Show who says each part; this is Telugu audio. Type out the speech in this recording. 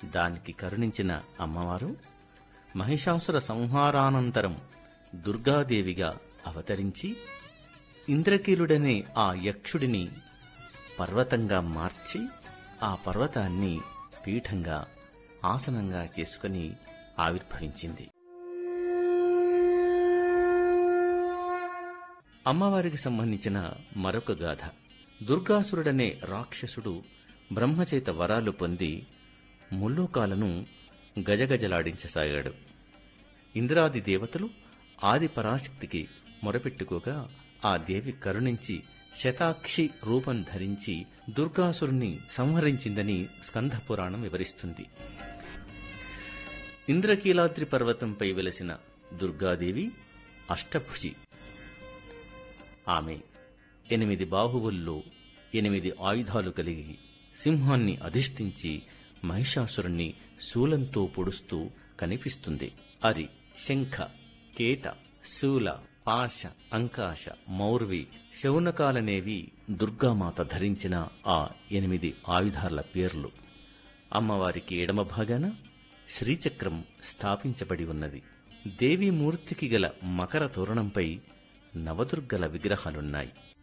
Speaker 1: దానికి కరుణించిన అమ్మవారు మహిషాసుర సంహారానంతరం దుర్గాదేవిగా అవతరించి ఇంద్రకీలుడనే ఆ యక్షుడిని పర్వతంగా మార్చి ఆ పర్వతాన్ని పీఠంగా ఆసనంగా చేసుకుని ఆవిర్భవించింది అమ్మవారికి సంబంధించిన మరొక గాథ దుర్గాసురుడనే రాక్షసుడు బ్రహ్మచేత వరాలు పొంది ముల్లోకాలను గజగజలాడించసాగాడు ఇంద్రాది దేవతలు ఆది పరాశక్తికి మొరపెట్టుకోగా ఆ దేవి కరుణించి శతాక్షి రూపం ధరించి దుర్గాసురుణ్ణి సంహరించిందని స్కంధ పురాణం వివరిస్తుంది ఇంద్రకీలాద్రి పర్వతంపై వెలసిన దుర్గాదేవి అష్టభుజి ఆమె ఎనిమిది బాహువుల్లో ఎనిమిది ఆయుధాలు కలిగి సింహాన్ని అధిష్ఠించి మహిషాసురుణ్ణి శూలంతో పొడుస్తూ కనిపిస్తుంది అరి శంఖ కేత శూల పాశ అంకాశ మౌర్వి శౌనకాలనేవి దుర్గామాత ధరించిన ఆ ఎనిమిది ఆయుధాల పేర్లు అమ్మవారికి ఎడమ భాగాన శ్రీచక్రం స్థాపించబడి ఉన్నది దేవీమూర్తికి గల మకర తోరణంపై నవదుర్గల విగ్రహాలున్నాయి